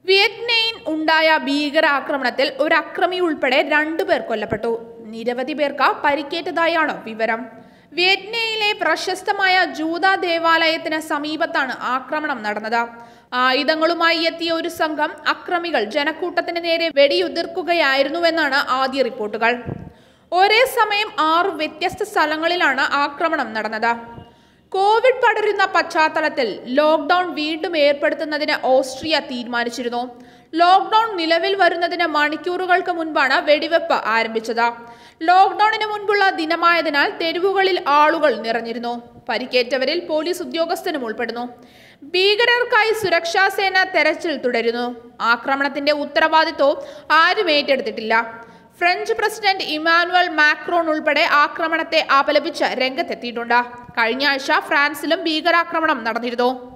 വിയറ്റ്നയിൽ ഉണ്ടായ ഭീകരാക്രമണത്തിൽ ഒരു അക്രമി ഉൾപ്പെടെ രണ്ടുപേർ കൊല്ലപ്പെട്ടു നിരവധി പേർക്ക് പരിക്കേറ്റതായാണ് വിവരം വിയറ്റ്നയിലെ പ്രശസ്തമായ ജൂത ദേവാലയത്തിന് സമീപത്താണ് ആക്രമണം നടന്നത് ആയുധങ്ങളുമായി എത്തിയ ഒരു സംഘം അക്രമികൾ ജനക്കൂട്ടത്തിന് നേരെ വെടിയുതിർക്കുകയായിരുന്നുവെന്നാണ് ആദ്യ റിപ്പോർട്ടുകൾ ഒരേ സമയം ആറ് വ്യത്യസ്ത സ്ഥലങ്ങളിലാണ് ആക്രമണം നടന്നത് കോവിഡ് പടരുന്ന പശ്ചാത്തലത്തിൽ ലോക്ക്ഡൌൺ വീണ്ടും ഏർപ്പെടുത്തുന്നതിന് ഓസ്ട്രിയ തീരുമാനിച്ചിരുന്നു ലോക്ക്ഡൌൺ നിലവിൽ വരുന്നതിന് മണിക്കൂറുകൾക്ക് മുൻപാണ് വെടിവെപ്പ് ആരംഭിച്ചത് ലോക്ക്ഡൌണിന് മുൻപുള്ള ദിനമായതിനാൽ തെരുവുകളിൽ ആളുകൾ നിറഞ്ഞിരുന്നു പരിക്കേറ്റവരിൽ പോലീസ് ഉദ്യോഗസ്ഥനും ഉൾപ്പെടുന്നു ഭീകരർക്കായി സുരക്ഷാ സേന തെരച്ചിൽ തുടരുന്നു ആക്രമണത്തിന്റെ ഉത്തരവാദിത്വവും ആരും ഏറ്റെടുത്തിട്ടില്ല ഫ്രഞ്ച് പ്രസിഡന്റ് ഇമാനുവൽ മാക്രോൺ ഉൾപ്പെടെ ആക്രമണത്തെ അപലപിച്ച് രംഗത്തെത്തിയിട്ടുണ്ട് കഴിഞ്ഞ ആഴ്ച ഫ്രാൻസിലും ഭീകരാക്രമണം നടന്നിരുന്നു